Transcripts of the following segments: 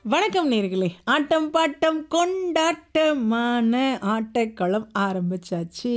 வணக்கம் நேர்களே ஆட்டம் பாட்டம் கொண்டாட்டமான ஆட்டக்களம் ஆரம்பிச்சாச்சு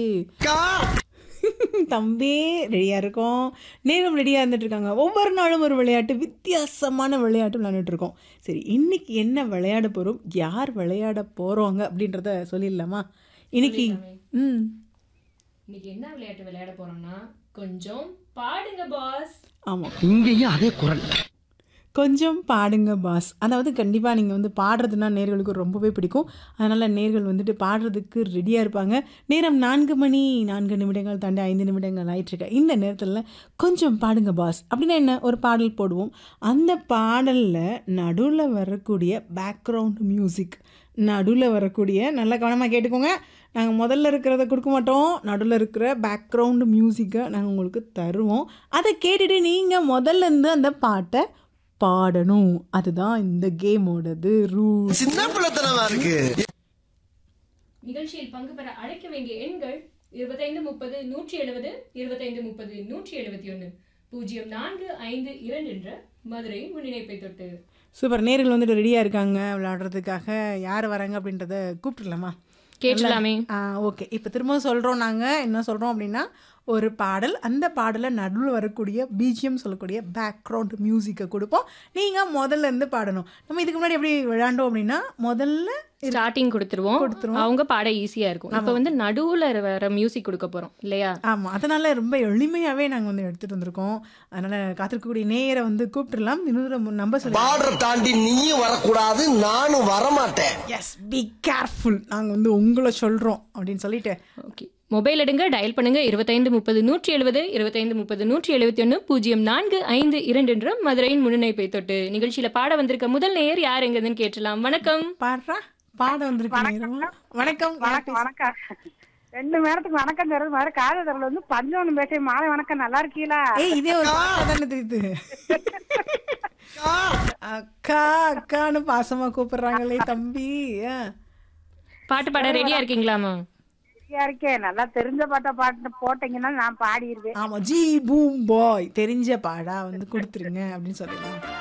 தம்பி ரெடியா இருக்கோம் நேரம் ரெடியா இருந்துட்டு இருக்காங்க ஒவ்வொரு நாளும் ஒரு விளையாட்டு வித்தியாசமான விளையாட்டு விளையாண்டுட்டு இருக்கோம் சரி இன்னைக்கு என்ன விளையாட போறோம் யார் விளையாட போறோங்க அப்படின்றத சொல்லிடலாமா இன்னைக்கு ம் இன்னைக்கு என்ன விளையாட்டு விளையாட போறோம்னா கொஞ்சம் பாடுங்க பாஸ் ஆமாம் இங்கேயும் அதே குரல் கொஞ்சம் பாடுங்க பாஸ் அதாவது கண்டிப்பாக நீங்கள் வந்து பாடுறதுனா நேர்களுக்கு ரொம்பவே பிடிக்கும் அதனால் நேர்கள் வந்துட்டு பாடுறதுக்கு ரெடியாக இருப்பாங்க நேரம் நான்கு மணி நான்கு நிமிடங்கள் தாண்டி ஐந்து நிமிடங்கள் ஆயிட்டுருக்கு இந்த நேரத்தில் கொஞ்சம் பாடுங்க பாஸ் அப்படின்னா என்ன ஒரு பாடல் போடுவோம் அந்த பாடலில் நடுவில் வரக்கூடிய பேக்ரவுண்ட் மியூசிக் நடுவில் வரக்கூடிய நல்ல கவனமாக கேட்டுக்கோங்க நாங்கள் முதல்ல இருக்கிறத கொடுக்க மாட்டோம் நடுவில் இருக்கிற பேக்ரவுண்டு மியூசிக்கை நாங்கள் உங்களுக்கு தருவோம் அதை கேட்டுட்டு நீங்கள் முதல்ல இருந்து அந்த பாட்டை பாடணும் அதுதான் இந்த கேமோடது ரூல் சின்ன பிள்ளைத்தனமா இருக்கு நிகழ்ச்சியில் பங்கு பெற அழைக்க வேண்டிய எண்கள் இருபத்தைந்து முப்பது நூற்றி எழுபது இருபத்தைந்து முப்பது நூற்றி எழுபத்தி ஒன்று பூஜ்ஜியம் நான்கு ஐந்து இரண்டு என்ற மதுரையின் முன்னிணைப்பை தொட்டு சூப்பர் நேர்கள் வந்துட்டு ரெடியாக இருக்காங்க விளையாடுறதுக்காக யார் வராங்க அப்படின்றத கூப்பிட்டுலாமா கேட்கலாமே ஆ ஓகே இப்போ திரும்ப சொல்கிறோம் நாங்கள் என்ன சொல்கிறோம் அப்படின்னா ஒரு பாடல் அந்த பாடலை நடுவில் வரக்கூடிய பிஜிஎம் சொல்லக்கூடிய பேக்ரவுண்ட் மியூசிக்கை கொடுப்போம் நீங்கள் முதல்ல இருந்து பாடணும் நம்ம இதுக்கு முன்னாடி எப்படி விளையாண்டோம் அப்படின்னா முதல்ல ஸ்டார்டிங் கொடுத்துருவோம் கொடுத்துருவோம். அவங்க பாட ஈஸியா இருக்கும் இப்போ வந்து நடுவுல வர மியூசிக் கொடுக்க போறோம் இல்லையா ஆமாம் அதனால் ரொம்ப எளிமையாகவே நாங்கள் வந்து எடுத்துகிட்டு வந்திருக்கோம் அதனால் காத்திருக்கக்கூடிய நேயரை வந்து கூப்பிட்டுடலாம் இன்னொரு நம்பர் சொல்லி பார்டர் தாண்டி நீயும் வரக்கூடாது நானும் வரமாட்டேன் எஸ் பி கேர்ஃபுல் நாங்கள் வந்து உங்களை சொல்கிறோம் அப்படின்னு சொல்லிட்டு ஓகே மொபைல் எடுங்க டயல் பண்ணுங்க இருபத்தைந்து முப்பது நூற்றி எழுபது இருபத்தைந்து முப்பது நூற்றி எழுபத்தி ஒன்று பூஜ்ஜியம் நான்கு ஐந்து இரண்டு என்ற மதுரையின் முன்னிணைப்பை தொட்டு நிகழ்ச்சியில பாட வந்திருக்க முதல் நேயர் யார் எங்கன்னு கேட்டலாம் வணக்கம் பாடுறா பாட வந்திருக்கு நேரமா வணக்கம் வணக்கம் வணக்கம் ரெண்டு நேரத்துக்கு வணக்கம் தர்றது மாதிரி காதல் வந்து பஞ்சவனம் பேச மாலை வணக்கம் நல்லா இருக்கீங்களா ஏய் இதே ஒரு பாட்டா தானே தெரியுது அக்கா அக்கான்னு பாசமா கூப்பிடுறாங்களே தம்பி ஆ. பாட்டு பாட ரெடியா இருக்கீங்களாமா சரியா இருக்கேன் நல்லா தெரிஞ்ச பாட்டை பாட்டு போட்டீங்கன்னா நான் பாடிடுவேன் ஆமா ஜி பூம் பாய் தெரிஞ்ச பாடா வந்து கொடுத்துருங்க அப்படின்னு சொல்லிடலாம்